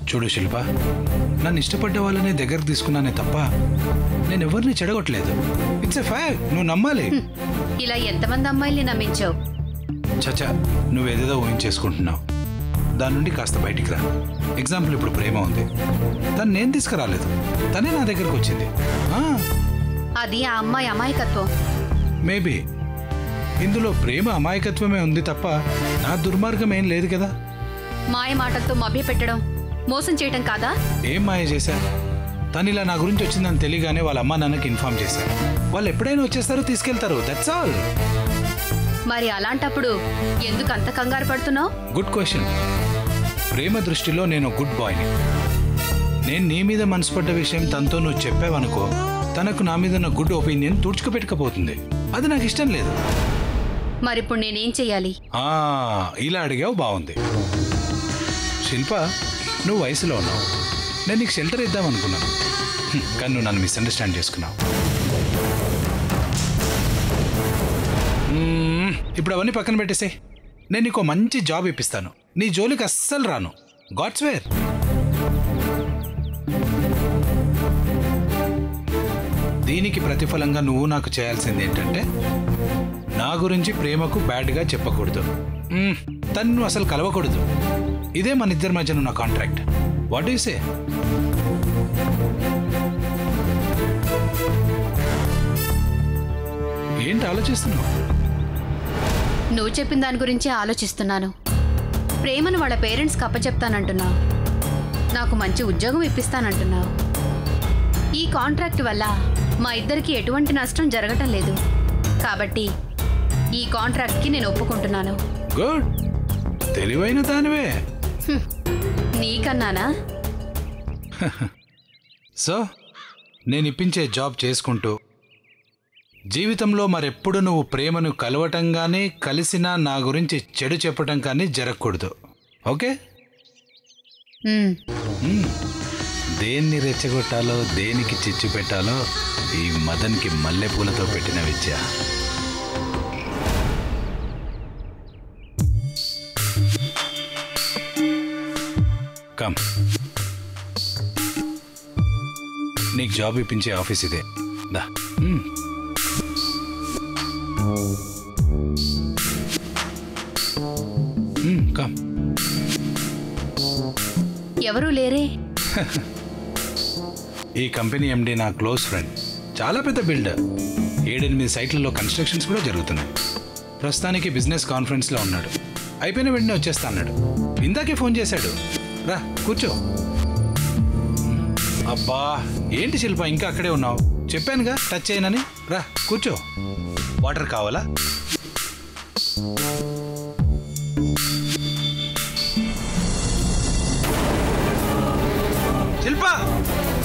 చూడు శిల్ప నన్ను ఇష్టపడ్డ వాళ్ళనే దగ్గరకు తీసుకున్నానే తప్ప నేను ఎవరిని చెడగొట్టలేదు ఇట్స్ ఎ ఫ్యాక్ట్ నువ్వు నమ్మాలి ఇలా ఎంతమంది అమ్మాయిల్ని నమ్మించావు చచా నువ్వేదేదో ఊహించేసుకుంటున్నావు దాని నుండి కాస్త బయటికి రా ఎగ్జాంపుల్ ఇప్పుడు ప్రేమ ఉంది తను నేను తీసుకురాలేదు తనే నా దగ్గరకు వచ్చింది అది ఆ అమ్మాయి అమాయకత్వం మేబీ ఇందులో ప్రేమ అమాయకత్వమే ఉంది తప్ప నా దుర్మార్గం ఏం లేదు కదా మాయ మాటలతో మభ్య పెట్టడం మోసం చేయటం కాదా ఏం మాయ చేశా తను ఇలా నా గురించి వచ్చిందని తెలియగానే వాళ్ళ అమ్మ నాన్నకి ఇన్ఫార్మ్ చేశారు వాళ్ళు ఎప్పుడైనా వచ్చేస్తారో తీసుకెళ్తారు దట్స్ ఆల్ మరి అలాంటప్పుడు ఎందుకు అంత కంగారు పడుతున్నావు గుడ్ క్వశ్చన్ ప్రేమ దృష్టిలో నేను గుడ్ బాయ్ని నేను నీ మీద మనసు పడ్డ విషయం తనతో నువ్వు చెప్పావనుకో తనకు నా మీద ఉన్న గుడ్ ఒపీనియన్ తుడుచుకుపెట్టకపోతుంది అది నాకు ఇష్టం లేదు మరిప్పుడు నేనేం చెయ్యాలి ఆ, ఇలా అడిగావు బాగుంది శిల్ప నువ్వు వయసులో ఉన్నావు నేను నీకు షెల్టర్ ఇద్దాం అనుకున్నాను హ్మ్, కానీ నువ్వు నన్ను మిస్అండర్స్టాండ్ చేసుకున్నావు మ్మ్, ఇప్పుడు అవన్నీ పక్కన పెట్టేసే నేను నీకు ఓ మంచి జాబ్ ఇప్పిస్తాను నీ జోలికి అస్సలు రాను గాడ్స్ వేర్ దీనికి ప్రతిఫలంగా నువ్వు నాకు చేయాల్సింది ఏంటంటే నా గురించి ప్రేమకు బ్యాడ్గా చెప్పకూడదు మ్మ్, తన్ను అసలు కలవకూడదు ఇదే మన ఇద్దరి మధ్యన ఉన్న కాంట్రాక్ట్ వాట్ యు సే ఏంటి ఆలోచిస్తున్నావు నువ్వు చెప్పిన దాని గురించి ఆలోచిస్తున్నాను ప్రేమను వాళ్ళ పేరెంట్స్కి అప్పచెప్తానంటున్నావు నాకు మంచి ఉద్యోగం ఇప్పిస్తానంటున్నావు ఈ కాంట్రాక్ట్ వల్ల మా ఇద్దరికి ఎటువంటి నష్టం జరగటం లేదు కాబట్టి ఈ కాంట్రాక్ట్కి నేను ఒప్పుకుంటున్నాను గుడ్ తెలివైన దానివే హ్మ్. నీకన్నానా సో నేను ఇప్పించే జాబ్ చేసుకుంటూ జీవితంలో మరెప్పుడు నువ్వు ప్రేమను కలవటం కానీ కలిసినా నా గురించి చెడు చెప్పటం కానీ జరగకూడదు ఓకే ఉమ్. మ్మ్. దేన్ని రెచ్చగొట్టాలో దేనికి చిచ్చు పెట్టాలో ఈ మదన్కి మల్లెపూలతో పెట్టిన విద్య కమ్ నీకు జాబ్ ఇప్పించే ఆఫీస్ ఇదే దా మ్మ్. మ్మ్, కమ్ ఎవరూ లేరే ఈ కంపెనీ ఎండి నా క్లోజ్ ఫ్రెండ్ చాలా పెద్ద బిల్డర్ ఏడెనిమిది సైట్లలో కన్స్ట్రక్షన్స్ కూడా జరుగుతున్నాయి ప్రస్తుతానికి బిజినెస్ కాన్ఫరెన్స్లో ఉన్నాడు అయిపోయిన వెంటనే వచ్చేస్తా అన్నాడు ఇందాకే ఫోన్ చేశాడు రా కూర్చో అబ్బా ఏంటి శిల్ప ఇంకా అక్కడే ఉన్నావు చెప్పానుగా టచ్ చేయనని రా కూర్చో వాటర్ కావాలా శిల్ప